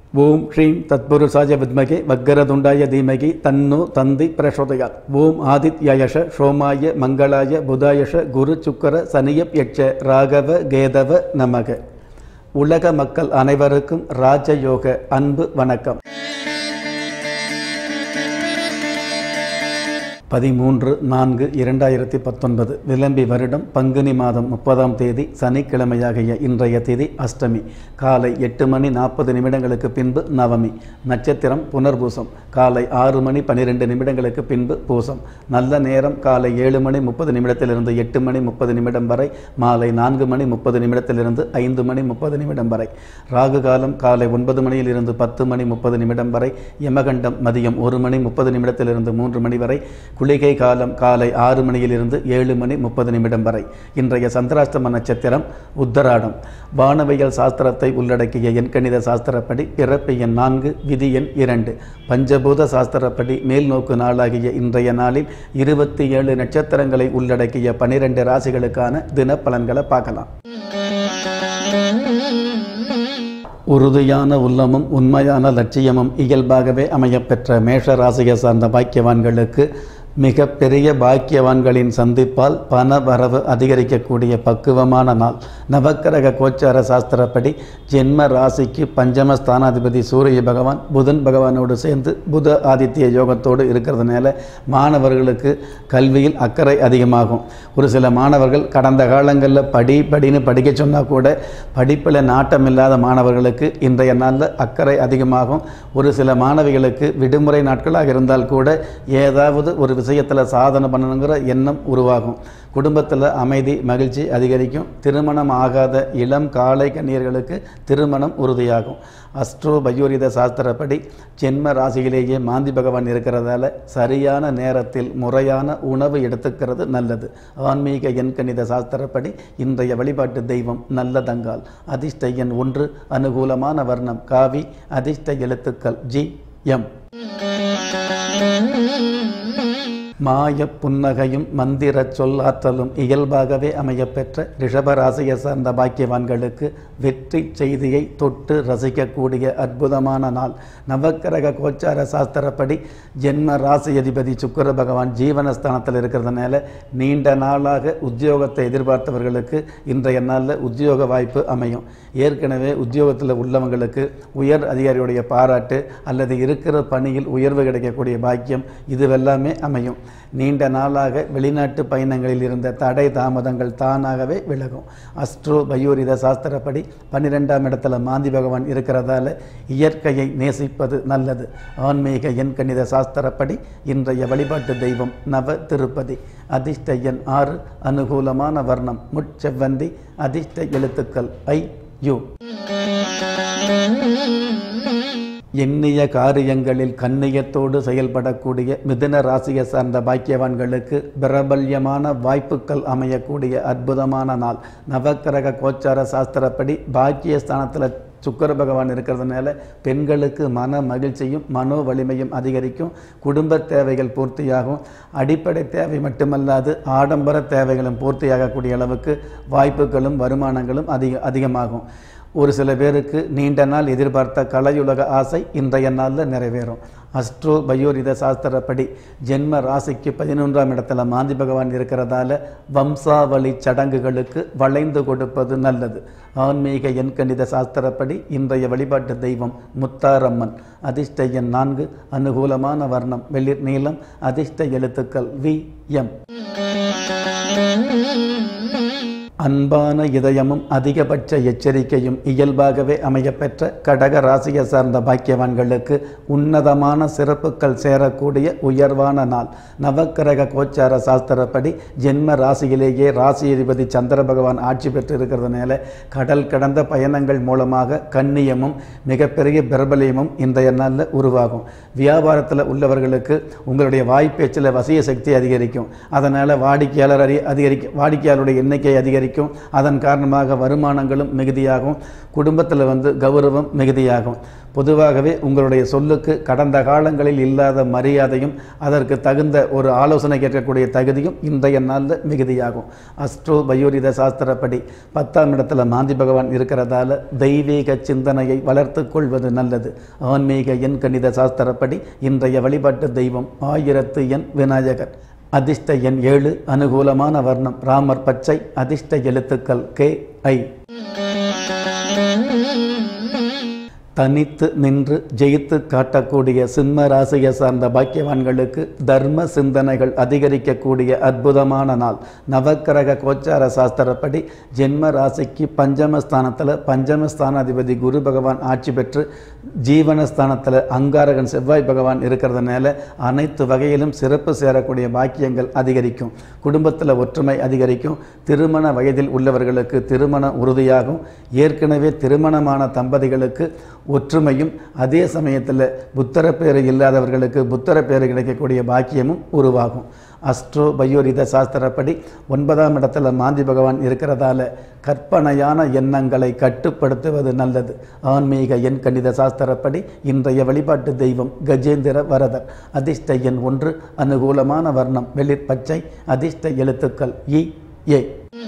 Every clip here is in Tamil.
ஓம் ஸ்ரீம் தத்புருஷாய வித்மகே வக்கரதுண்டாய தீமகி தன்னு தந்தி பிரசோதயாத் ஓம் ஆதித்யயஷ சோமாய மங்களாய புதாயஷ குரு சுக்கர சனியப் யட்ச ராகவ கேதவ நமக உலக மக்கள் அனைவருக்கும் ராஜயோக அன்பு வணக்கம் பதிமூன்று நான்கு இரண்டாயிரத்தி பத்தொன்பது விளம்பி வருடம் பங்குனி மாதம் முப்பதாம் தேதி சனிக்கிழமையாகிய இன்றைய தேதி அஷ்டமி காலை எட்டு மணி நாற்பது நிமிடங்களுக்கு பின்பு நவமி நட்சத்திரம் புனர்பூசம் காலை ஆறு மணி பன்னிரெண்டு நிமிடங்களுக்கு பின்பு பூசம் நல்ல நேரம் காலை ஏழு மணி முப்பது நிமிடத்திலிருந்து எட்டு மணி முப்பது நிமிடம் வரை மாலை நான்கு மணி முப்பது நிமிடத்திலிருந்து ஐந்து மணி முப்பது நிமிடம் வரை ராகு காலம் காலை ஒன்பது மணியிலிருந்து பத்து மணி முப்பது நிமிடம் வரை யமகண்டம் மதியம் ஒரு மணி முப்பது நிமிடத்திலிருந்து மூன்று மணி வரை குளிகை காலம் காலை ஆறு மணியிலிருந்து ஏழு மணி முப்பது நிமிடம் வரை இன்றைய சந்திராஷ்டம நட்சத்திரம் உத்தராடம் வானவியல் சாஸ்திரத்தை உள்ளடக்கிய எண்கணித சாஸ்திரப்படி பிறப்பு எண் நான்கு விதி எண் இரண்டு பஞ்சபூத சாஸ்திரப்படி மேல்நோக்கு நாளாகிய இன்றைய நாளில் இருபத்தி ஏழு நட்சத்திரங்களை உள்ளடக்கிய பனிரெண்டு ராசிகளுக்கான தினப்பலன்களை பார்க்கலாம் உறுதியான உள்ளமும் உண்மையான லட்சியமும் இயல்பாகவே அமையப்பெற்ற மேஷ ராசியை சார்ந்த பாக்கியவான்களுக்கு மிகப்பெரிய பாக்கியவான்களின் சந்திப்பால் பண வரவு அதிகரிக்கக்கூடிய பக்குவமான நாள் நவக்கிரக கோச்சார சாஸ்திரப்படி ஜென்ம ராசிக்கு பஞ்சம ஸ்தானாதிபதி சூரிய பகவான் புதன் பகவானோடு சேர்ந்து புத ஆதித்ய யோகத்தோடு இருக்கிறதுனால மாணவர்களுக்கு கல்வியில் அக்கறை அதிகமாகும் ஒரு சில மாணவர்கள் கடந்த காலங்களில் படி படின்னு படிக்க சொன்னால் கூட படிப்பில் நாட்டம் இல்லாத மாணவர்களுக்கு இன்றைய நாளில் அக்கறை அதிகமாகும் ஒரு சில மாணவிகளுக்கு விடுமுறை நாட்களாக இருந்தால் கூட ஏதாவது ஒரு விஷயத்தில் சாதனை பண்ணணுங்கிற எண்ணம் உருவாகும் குடும்பத்தில் அமைதி மகிழ்ச்சி அதிகரிக்கும் திருமணம் ஆகாத இளம் காலை கன்னியர்களுக்கு திருமணம் உறுதியாகும் அஸ்ட்ரோ பயோரித சாஸ்திரப்படி ஜென்ம ராசியிலேயே மாந்தி பகவான் இருக்கிறதால சரியான நேரத்தில் முறையான உணவு எடுத்துக்கிறது நல்லது ஆன்மீக எண்கணித சாஸ்திரப்படி இன்றைய வழிபாட்டு தெய்வம் நல்லதங்கால் அதிர்ஷ்ட எண் ஒன்று அனுகூலமான வர்ணம் காவி அதிர்ஷ்ட எழுத்துக்கள் ஜி எம் மாய புன்னகையும் மந்திர சொல்லாற்றலும் இயல்பாகவே அமையப்பெற்ற ரிஷபராசியை சார்ந்த பாக்கியவான்களுக்கு வெற்றி செய்தியை தொட்டு ரசிக்கக்கூடிய அற்புதமான நாள் நவக்கிரக கோச்சார சாஸ்திரப்படி ஜென்ம ராசி அதிபதி சுக்கர பகவான் ஜீவனஸ்தானத்தில் இருக்கிறதுனால நீண்ட நாளாக உத்தியோகத்தை எதிர்பார்த்தவர்களுக்கு இன்றைய நாளில் உத்தியோக வாய்ப்பு அமையும் ஏற்கனவே உத்தியோகத்தில் உள்ளவங்களுக்கு உயர் அதிகாரியுடைய பாராட்டு அல்லது இருக்கிற பணியில் உயர்வு கிடைக்கக்கூடிய பாக்கியம் இதுவெல்லாமே அமையும் நீண்ட நாளாக வெளிநாட்டு பயணங்களில் இருந்த தடை தாமதங்கள் தானாகவே விலகும் அஸ்ட்ரோ பயோரித சாஸ்திரப்படி பன்னிரெண்டாம் இடத்துல மாந்தி பகவான் இருக்கிறதால இயற்கையை நேசிப்பது நல்லது ஆன்மீக எண்கணித சாஸ்திரப்படி இன்றைய வழிபாட்டு தெய்வம் நவ திருப்பதி அதிர்ஷ்ட எண் ஆறு அனுகூலமான வர்ணம் முட்செவ்வந்தி அதிர்ஷ்ட எழுத்துக்கள் ஐ யு எண்ணிய காரியங்களில் கண்ணியத்தோடு செயல்படக்கூடிய மிதுன ராசியை சார்ந்த பாக்கியவான்களுக்கு பிரபல்யமான வாய்ப்புகள் அமையக்கூடிய அற்புதமான நாள் நவக்கிரக கோச்சார சாஸ்திரப்படி பாக்கியஸ்தானத்தில் சுக்கர பகவான் இருக்கிறதுனால பெண்களுக்கு மன மகிழ்ச்சியும் மனோ வலிமையும் அதிகரிக்கும் குடும்ப தேவைகள் பூர்த்தியாகும் அடிப்படை தேவை மட்டுமல்லாது ஆடம்பர தேவைகளும் பூர்த்தியாகக்கூடிய அளவுக்கு வாய்ப்புகளும் வருமானங்களும் அதிக அதிகமாகும் ஒரு சில பேருக்கு நீண்ட நாள் எதிர்பார்த்த கலையுலக ஆசை இன்றைய நாளில் நிறைவேறும் அஸ்ட்ரோ பயோரித சாஸ்திரப்படி ஜென்ம ராசிக்கு பதினொன்றாம் இடத்துல மாந்தி பகவான் இருக்கிறதால வம்சாவளி சடங்குகளுக்கு வளைந்து கொடுப்பது நல்லது ஆன்மீக எண்கணித சாஸ்திரப்படி இன்றைய வழிபாட்டு தெய்வம் முத்தாரம்மன் அதிர்ஷ்ட எண் நான்கு அனுகூலமான வர்ணம் வெளிர் நீளம் அதிர்ஷ்ட எழுத்துக்கள் வி எம் அன்பான இதயமும் அதிகபட்ச எச்சரிக்கையும் இயல்பாகவே அமையப்பெற்ற கடக ராசியை சார்ந்த பாக்கியவான்களுக்கு உன்னதமான சிறப்புகள் சேரக்கூடிய உயர்வான நாள் நவக்கிரக கோச்சார சாஸ்திரப்படி ஜென்ம ராசியிலேயே ராசி அதிபதி சந்திர பகவான் ஆட்சி பெற்று இருக்கிறதுனால கடல் கடந்த பயணங்கள் மூலமாக கண்ணியமும் மிகப்பெரிய பிரபலியமும் இன்றைய நாளில் உருவாகும் வியாபாரத்தில் உள்ளவர்களுக்கு உங்களுடைய வாய்ப்பேச்சில் வசிய சக்தி அதிகரிக்கும் அதனால் வாடிக்கையாளர் அறி அதிகரிக்க வாடிக்கையாளருடைய எண்ணிக்கை அதிகரிக்கும் அதிகரிக்கும் அதன் காரணமாக வருமானங்களும் மிகுதியாகும் குடும்பத்தில் வந்து கௌரவம் மிகுதியாகும் பொதுவாகவே உங்களுடைய சொல்லுக்கு கடந்த காலங்களில் இல்லாத மரியாதையும் அதற்கு தகுந்த ஒரு ஆலோசனை கேட்கக்கூடிய தகுதியும் இன்றைய நாளில் மிகுதியாகும் அஸ்ட்ரோ பயோரித சாஸ்திரப்படி பத்தாம் இடத்துல மாந்தி பகவான் இருக்கிறதால தெய்வீக சிந்தனையை வளர்த்து கொள்வது நல்லது ஆன்மீக எண் கணித சாஸ்திரப்படி இன்றைய வழிபாட்டு தெய்வம் ஆயிரத்து எண் விநாயகர் அதிர்ஷ்ட எண் ஏழு அனுகூலமான வர்ணம் ராமர் பச்சை அதிர்ஷ்ட எழுத்துக்கள் கே ஐ தனித்து நின்று ஜெயித்து காட்டக்கூடிய சிம்ம ராசியை சார்ந்த பாக்கியவான்களுக்கு தர்ம சிந்தனைகள் அதிகரிக்கக்கூடிய அற்புதமான நாள் நவக்கிரக கோச்சார சாஸ்திரப்படி ஜென்ம ராசிக்கு பஞ்சமஸ்தானத்தில் பஞ்சமஸ்தானாதிபதி குரு பகவான் ஆட்சி பெற்று ஜீவனஸ்தானத்தில் அங்காரகன் செவ்வாய் பகவான் இருக்கிறதுனால அனைத்து வகையிலும் சிறப்பு சேரக்கூடிய பாக்கியங்கள் அதிகரிக்கும் குடும்பத்தில் ஒற்றுமை அதிகரிக்கும் திருமண வயதில் உள்ளவர்களுக்கு திருமணம் உறுதியாகும் ஏற்கனவே திருமணமான தம்பதிகளுக்கு ஒற்றுமையும் அதே சமயத்தில் புத்தர பேறு இல்லாதவர்களுக்கு புத்தர பேறு கிடைக்கக்கூடிய பாக்கியமும் உருவாகும் அஸ்ட்ரோ பயோரித சாஸ்திரப்படி ஒன்பதாம் இடத்துல மாந்தி பகவான் இருக்கிறதால கற்பனையான எண்ணங்களை கட்டுப்படுத்துவது நல்லது ஆன்மீக எண் கணித சாஸ்திரப்படி இன்றைய வழிபாட்டு தெய்வம் கஜேந்திர வரதர் அதிர்ஷ்ட எண் ஒன்று அனுகூலமான வர்ணம் வெளிர் பச்சை அதிர்ஷ்ட எழுத்துக்கள் இ ஏ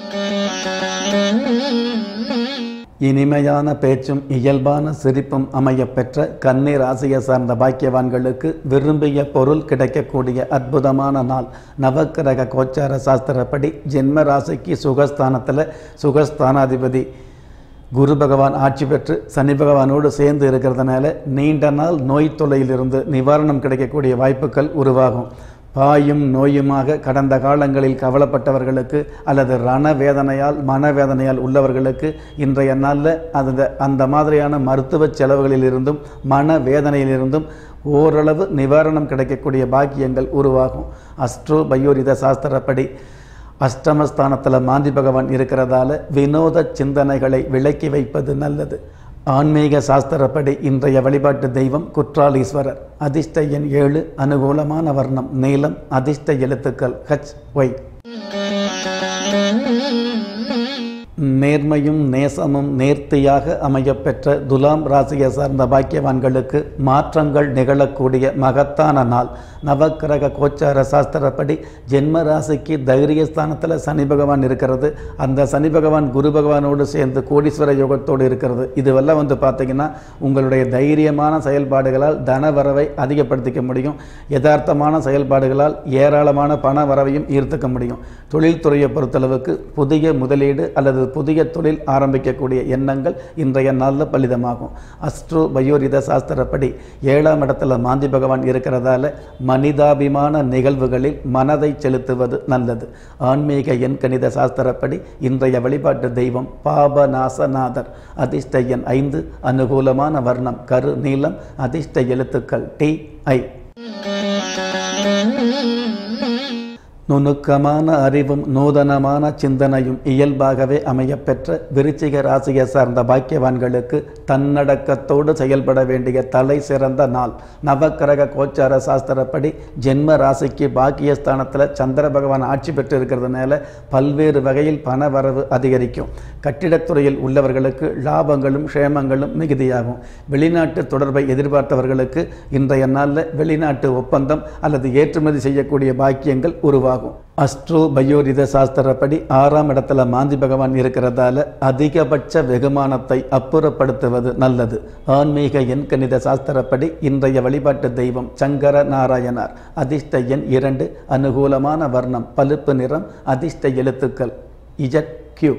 இனிமையான பேச்சும் இயல்பான சிரிப்பும் அமையப் பெற்ற கன்னி ராசியை சார்ந்த பாக்கியவான்களுக்கு விரும்பிய பொருள் கிடைக்கக்கூடிய அற்புதமான நாள் நவக்கிரக கோச்சார சாஸ்திரப்படி ஜென்ம ராசிக்கு சுகஸ்தானத்தில் சுகஸ்தானாதிபதி குரு பகவான் ஆட்சி பெற்று சனி பகவானோடு சேர்ந்து இருக்கிறதுனால நீண்ட நாள் நோய் தொல்லையிலிருந்து நிவாரணம் கிடைக்கக்கூடிய வாய்ப்புகள் உருவாகும் பாயும் நோயுமாக கடந்த காலங்களில் கவலைப்பட்டவர்களுக்கு அல்லது ரண வேதனையால் மனவேதனையால் உள்ளவர்களுக்கு இன்றைய நாளில் அந்த அந்த மாதிரியான மருத்துவ செலவுகளிலிருந்தும் மன வேதனையிலிருந்தும் ஓரளவு நிவாரணம் கிடைக்கக்கூடிய பாக்கியங்கள் உருவாகும் அஸ்ட்ரோ பயோரித சாஸ்திரப்படி அஷ்டமஸ்தானத்தில் மாந்தி பகவான் இருக்கிறதால வினோத சிந்தனைகளை விலக்கி வைப்பது நல்லது ஆன்மீக சாஸ்திரப்படி இன்றைய வழிபாட்டு தெய்வம் குற்றாலீஸ்வரர் அதிர்ஷ்ட எண் ஏழு அனுகூலமான வர்ணம் நீலம் அதிர்ஷ்ட எழுத்துக்கள் ஹச் ஒய் நேர்மையும் நேசமும் நேர்த்தியாக அமையப்பெற்ற துலாம் ராசியை சார்ந்த பாக்கியவான்களுக்கு மாற்றங்கள் நிகழக்கூடிய மகத்தான நாள் நவக்கிரக கோச்சார சாஸ்திரப்படி ஜென்ம ராசிக்கு தைரியஸ்தானத்தில் சனி பகவான் இருக்கிறது அந்த சனி பகவான் குரு பகவானோடு சேர்ந்து கோடீஸ்வர யோகத்தோடு இருக்கிறது இதுவெல்லாம் வந்து பார்த்தீங்கன்னா உங்களுடைய தைரியமான செயல்பாடுகளால் தன வரவை அதிகப்படுத்திக்க முடியும் யதார்த்தமான செயல்பாடுகளால் ஏராளமான பண வரவையும் ஈர்த்துக்க முடியும் தொழில்துறையை பொறுத்தளவுக்கு புதிய முதலீடு அல்லது புதிய தொழில் ஆரம்பிக்கக்கூடிய எண்ணங்கள் இன்றைய நாளில் பலிதமாகும் அஸ்ட்ரோ பயோரித சாஸ்திரப்படி ஏழாம் இடத்துல மாந்தி பகவான் இருக்கிறதால மனிதாபிமான நிகழ்வுகளில் மனதை செலுத்துவது நல்லது ஆன்மீக எண் கணித சாஸ்திரப்படி இன்றைய வழிபாட்டு தெய்வம் பாபநாசநாதர் அதிர்ஷ்ட எண் ஐந்து அனுகூலமான வர்ணம் கரு நீளம் அதிர்ஷ்ட எழுத்துக்கள் டி ஐ நுணுக்கமான அறிவும் நூதனமான சிந்தனையும் இயல்பாகவே அமையப்பெற்ற விருச்சிக ராசியை சார்ந்த பாக்கியவான்களுக்கு தன்னடக்கத்தோடு செயல்பட வேண்டிய தலை சிறந்த நாள் நவக்கிரக கோச்சார சாஸ்திரப்படி ஜென்ம ராசிக்கு பாக்கியஸ்தானத்தில் சந்திர பகவான் ஆட்சி பெற்று இருக்கிறதுனால பல்வேறு வகையில் பண வரவு அதிகரிக்கும் கட்டிடத்துறையில் உள்ளவர்களுக்கு லாபங்களும் க்ஷேமங்களும் மிகுதியாகும் வெளிநாட்டு தொடர்பை எதிர்பார்த்தவர்களுக்கு இன்றைய நாளில் வெளிநாட்டு ஒப்பந்தம் அல்லது ஏற்றுமதி செய்யக்கூடிய பாக்கியங்கள் உருவாகும் அஸ்ட்ரோ பயோரித சாஸ்திரப்படி ஆறாம் இடத்துல மாந்தி பகவான் இருக்கிறதால அதிகபட்ச வெகுமானத்தை அப்புறப்படுத்துவது நல்லது ஆன்மீக எண் கணித சாஸ்திரப்படி இன்றைய வழிபாட்டு தெய்வம் சங்கர நாராயணார் அதிர்ஷ்ட எண் இரண்டு அனுகூலமான வர்ணம் பழுப்பு நிறம் அதிர்ஷ்ட எழுத்துக்கள் இஜட் கியூ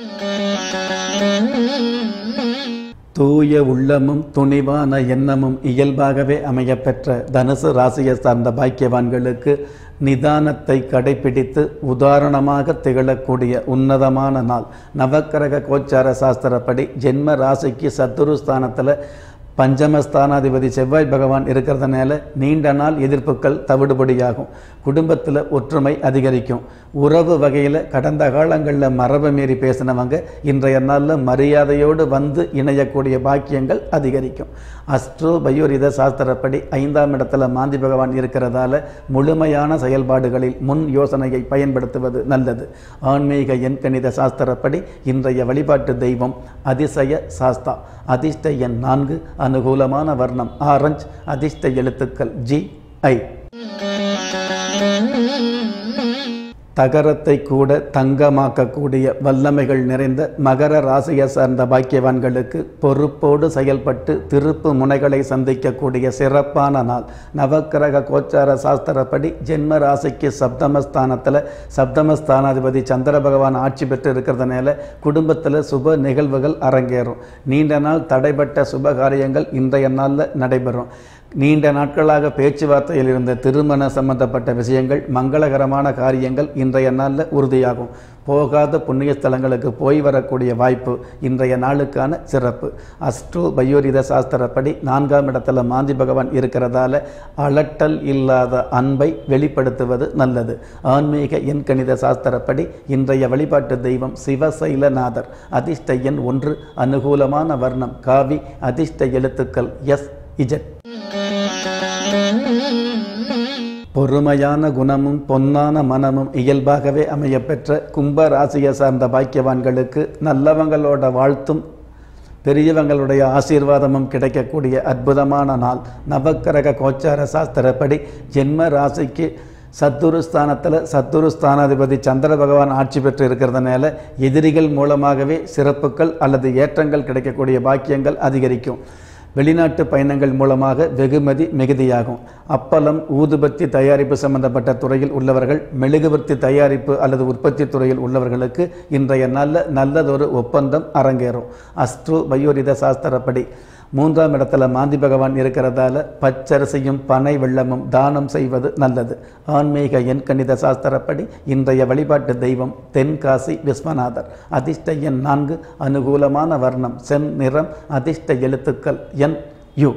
தூய உள்ளமும் துணிவான எண்ணமும் இயல்பாகவே அமையப்பெற்ற தனுசு ராசியை சார்ந்த பாக்கியவான்களுக்கு நிதானத்தை கடைபிடித்து உதாரணமாக திகழக்கூடிய உன்னதமான நாள் நவக்கிரக கோச்சார சாஸ்திரப்படி ஜென்ம ராசிக்கு சத்துருஸ்தானத்தில் பஞ்சமஸ்தானாதிபதி செவ்வாய் பகவான் இருக்கிறதுனால நீண்ட நாள் எதிர்ப்புகள் தவிடுபடியாகும் குடும்பத்தில் ஒற்றுமை அதிகரிக்கும் உறவு வகையில் கடந்த காலங்களில் மரபு மீறி பேசினவங்க இன்றைய நாளில் மரியாதையோடு வந்து இணையக்கூடிய பாக்கியங்கள் அதிகரிக்கும் அஸ்ட்ரோ பயோரித சாஸ்திரப்படி ஐந்தாம் இடத்துல மாந்தி பகவான் இருக்கிறதால முழுமையான செயல்பாடுகளில் முன் யோசனையை பயன்படுத்துவது நல்லது ஆன்மீக எண்கணித சாஸ்திரப்படி இன்றைய வழிபாட்டு தெய்வம் அதிசய சாஸ்தா அதிர்ஷ்ட எண் நான்கு அனுகூலமான வர்ணம் ஆரஞ்ச் அதிர்ஷ்ட எழுத்துக்கள் ஜி ஐ தகரத்தை கூட தங்கமாக்கக்கூடிய வல்லமைகள் நிறைந்த மகர ராசியை சார்ந்த பாக்கியவான்களுக்கு பொறுப்போடு செயல்பட்டு திருப்பு முனைகளை சந்திக்கக்கூடிய சிறப்பான நாள் நவக்கிரக கோச்சார சாஸ்திரப்படி ஜென்ம ராசிக்கு சப்தமஸ்தானத்தில் சப்தமஸ்தானாதிபதி சந்திர பகவான் ஆட்சி பெற்று இருக்கிறதுனால குடும்பத்தில் சுப நிகழ்வுகள் அரங்கேறும் நீண்ட நாள் தடைப்பட்ட சுப காரியங்கள் இன்றைய நாளில் நடைபெறும் நீண்ட நாட்களாக பேச்சுவார்த்தையில் இருந்த திருமண சம்பந்தப்பட்ட விஷயங்கள் மங்களகரமான காரியங்கள் இன்றைய நாளில் உறுதியாகும் போகாத புண்ணிய ஸ்தலங்களுக்கு போய் வரக்கூடிய வாய்ப்பு இன்றைய நாளுக்கான சிறப்பு அஸ்ட்ரோ பயோரித சாஸ்திரப்படி நான்காம் இடத்துல மாந்தி பகவான் இருக்கிறதால அலட்டல் இல்லாத அன்பை வெளிப்படுத்துவது நல்லது ஆன்மீக எண்கணித சாஸ்திரப்படி இன்றைய வழிபாட்டு தெய்வம் சிவசைலநாதர் அதிர்ஷ்ட எண் ஒன்று அனுகூலமான வர்ணம் காவி அதிர்ஷ்ட எழுத்துக்கள் எஸ் இஜட் பொறுமையான குணமும் பொன்னான மனமும் இயல்பாகவே அமையப்பெற்ற கும்ப ராசியை சார்ந்த பாக்கியவான்களுக்கு நல்லவங்களோட வாழ்த்தும் பெரியவங்களுடைய ஆசீர்வாதமும் கிடைக்கக்கூடிய அற்புதமான நாள் நவக்கிரக கோச்சார சாஸ்திரப்படி ஜென்ம ராசிக்கு சத்துரு ஸ்தானத்தில் சத்துரு ஸ்தானாதிபதி சந்திர பகவான் ஆட்சி பெற்று இருக்கிறதுனால எதிரிகள் மூலமாகவே சிறப்புகள் அல்லது ஏற்றங்கள் கிடைக்கக்கூடிய பாக்கியங்கள் அதிகரிக்கும் வெளிநாட்டு பயணங்கள் மூலமாக வெகுமதி மிகுதியாகும் அப்பளம் ஊதுபத்தி தயாரிப்பு சம்பந்தப்பட்ட துறையில் உள்ளவர்கள் மெழுகுவர்த்தி தயாரிப்பு அல்லது உற்பத்தி துறையில் உள்ளவர்களுக்கு இன்றைய நல்ல நல்லதொரு ஒப்பந்தம் அரங்கேறும் அஸ்ட்ரோ பயோரித சாஸ்திரப்படி மூன்றாம் இடத்துல மாந்தி பகவான் இருக்கிறதால பச்சரிசியும் பனை வெள்ளமும் தானம் செய்வது நல்லது ஆன்மீக எண்கணித சாஸ்திரப்படி இன்றைய வழிபாட்டு தெய்வம் தென்காசி விஸ்வநாதர் அதிர்ஷ்ட எண் நான்கு அனுகூலமான வர்ணம் சென் நிறம் அதிர்ஷ்ட எழுத்துக்கள் என் யு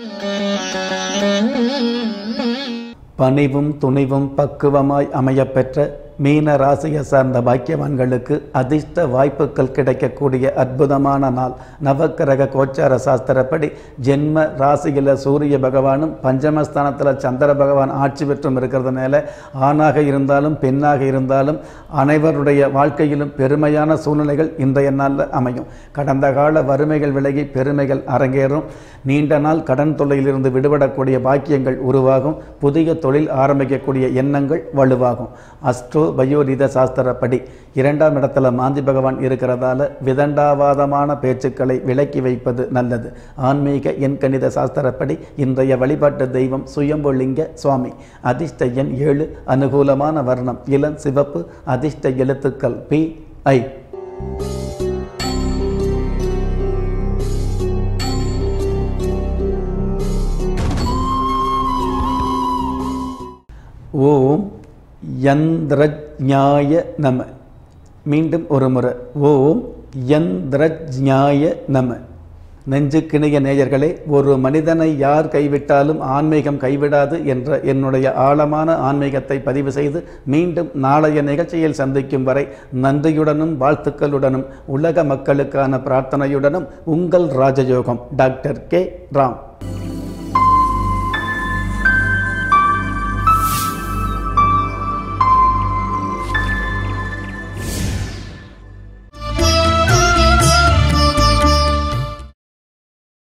பணிவும் துணிவும் பக்குவமாய் அமையப்பெற்ற மீன ராசியை சார்ந்த பாக்கியவான்களுக்கு அதிர்ஷ்ட வாய்ப்புகள் கிடைக்கக்கூடிய அற்புதமான நாள் நவக்கிரக கோச்சார சாஸ்திரப்படி ஜென்ம ராசியில் சூரிய பகவானும் பஞ்சமஸ்தானத்தில் சந்திர பகவான் ஆட்சி பெற்றும் இருக்கிறதுனால ஆணாக இருந்தாலும் பெண்ணாக இருந்தாலும் அனைவருடைய வாழ்க்கையிலும் பெருமையான சூழ்நிலைகள் இன்றைய நாளில் அமையும் கடந்த கால வறுமைகள் விலகி பெருமைகள் அரங்கேறும் நீண்ட நாள் கடன் தொல்லையிலிருந்து விடுபடக்கூடிய பாக்கியங்கள் உருவாகும் புதிய தொழில் ஆரம்பிக்கக்கூடிய எண்ணங்கள் வலுவாகும் அஸ்ட்ரோ பயோரித சாஸ்திரப்படி இரண்டாம் இடத்துல மாந்தி பகவான் இருக்கிறதால விதண்டாவாதமான பேச்சுக்களை விலக்கி வைப்பது நல்லது ஆன்மீக எண்கணித சாஸ்திரப்படி இன்றைய வழிபாட்டு தெய்வம் சுயம்புலிங்க சுவாமி அதிர்ஷ்ட எண் ஏழு அனுகூலமான வர்ணம் இளம் சிவப்பு அதிர்ஷ்ட எழுத்துக்கள் பி ஐ ஓம் யந்திரஜாய நம மீண்டும் ஒரு முறை ஓம் யந்திரஜாய நம நெஞ்சுக்கிணைய நேயர்களே ஒரு மனிதனை யார் கைவிட்டாலும் ஆன்மீகம் கைவிடாது என்ற என்னுடைய ஆழமான ஆன்மீகத்தை பதிவு செய்து மீண்டும் நாளைய நிகழ்ச்சியில் சந்திக்கும் வரை நன்றியுடனும் வாழ்த்துக்களுடனும் உலக மக்களுக்கான பிரார்த்தனையுடனும் உங்கள் ராஜயோகம் டாக்டர் கே ராம்